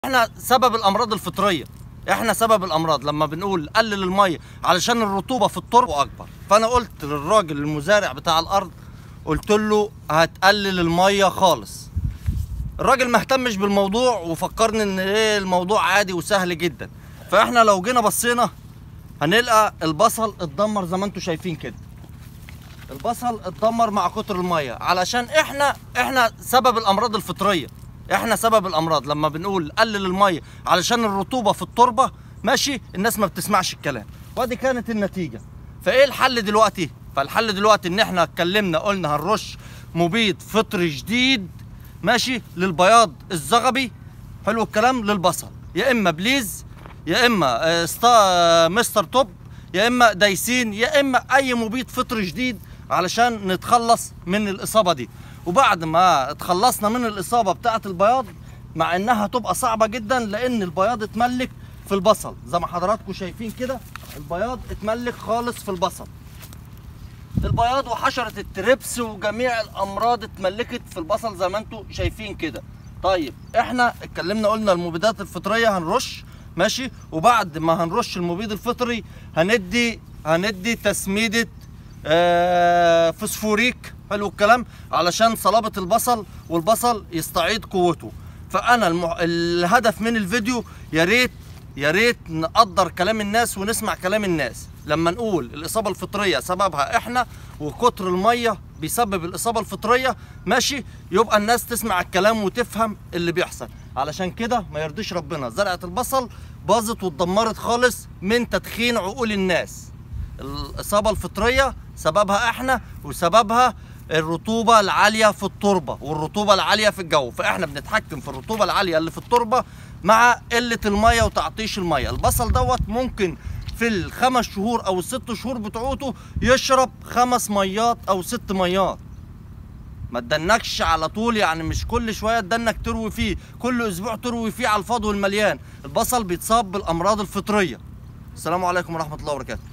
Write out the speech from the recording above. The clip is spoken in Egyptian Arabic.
احنا سبب الامراض الفطريه احنا سبب الامراض لما بنقول قلل الميه علشان الرطوبه في التربه اكبر فانا قلت للراجل المزارع بتاع الارض قلت له هتقلل الميه خالص الراجل ما اهتمش بالموضوع وفكرني ان ايه الموضوع عادي وسهل جدا فاحنا لو جينا بصينا هنلقى البصل اتدمر زي ما انتم شايفين كده البصل اتدمر مع كتر الميه علشان احنا احنا سبب الامراض الفطريه احنا سبب الامراض لما بنقول قلل الميه علشان الرطوبه في التربه ماشي الناس ما بتسمعش الكلام وادي كانت النتيجه فايه الحل دلوقتي فالحل دلوقتي ان احنا اتكلمنا قلنا هنرش مبيد فطري جديد ماشي للبياض الزغبي حلو الكلام للبصل يا اما بليز يا اما آه، ستا آه، مستر توب يا اما دايسين يا اما اي مبيد فطري جديد علشان نتخلص من الاصابه دي وبعد ما اتخلصنا من الاصابه بتاعه البياض مع انها تبقى صعبه جدا لان البياض اتملك في البصل زي ما حضراتكم شايفين كده البياض اتملك خالص في البصل البياض وحشرة التربس وجميع الأمراض اتملكت في البصل زي ما انتم شايفين كده طيب احنا اتكلمنا قلنا المبيدات الفطرية هنرش ماشي وبعد ما هنرش المبيد الفطري هندي هندي تسميدة آه فوسفوريك حلو الكلام علشان صلابة البصل والبصل يستعيد قوته فأنا المح... الهدف من الفيديو يا ريت يا ريت نقدر كلام الناس ونسمع كلام الناس لما نقول الاصابه الفطريه سببها احنا وكتر الميه بيسبب الاصابه الفطريه ماشي يبقى الناس تسمع الكلام وتفهم اللي بيحصل علشان كده ما يرضيش ربنا زرعه البصل باظت واتدمرت خالص من تدخين عقول الناس الاصابه الفطريه سببها احنا وسببها الرطوبة العالية في التربة والرطوبة العالية في الجو فاحنا بنتحكم في الرطوبة العالية اللي في التربة مع قلة المية وتعطيش المية البصل دوت ممكن في الخمس شهور او الست شهور بتوعته يشرب خمس ميات او ست ميات ما تدنكش على طول يعني مش كل شويه تدنك تروي فيه كل اسبوع تروي فيه على الفاضي والمليان البصل بيتصاب بالامراض الفطريه السلام عليكم ورحمه الله وبركاته